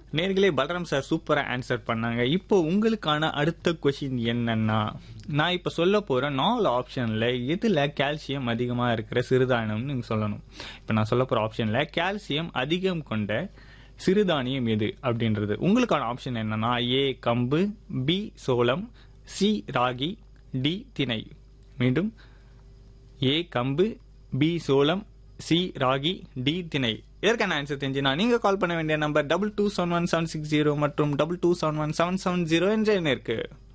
நேர்களே பலராம் சார் சூப்பரா ஆன்சர் பண்ணாங்க இப்போ உங்களுக்கான அடுத்த கொஷின் என்னன்னா நான் இப்ப சொல்ல போற நாலு ஆப்ஷன்ல எதுல கால்சியம் அதிகமா இருக்கிற சிறுதானியம்னு நீங்க சொல்லணும் இப்ப நான் சொல்ல போற ஆப்ஷன்ல கால்சியம் அதிகம் கொண்ட சிறுதானியம் எது அப்படின்றது உங்களுக்கான ஆப்ஷன் என்னன்னா ஏ கம்பு பி சோளம் சி ராகி டி திணை மீண்டும் ஏ கம்பு பி சோளம் சி ராகி டி திணை இதற்கான ஆன்சர் தெரிஞ்சுனா நீங்க கால் பண்ண வேண்டிய number double two seven one seven six zero மற்றும் double two seven one seven seven zero என்ற எண் இருக்கு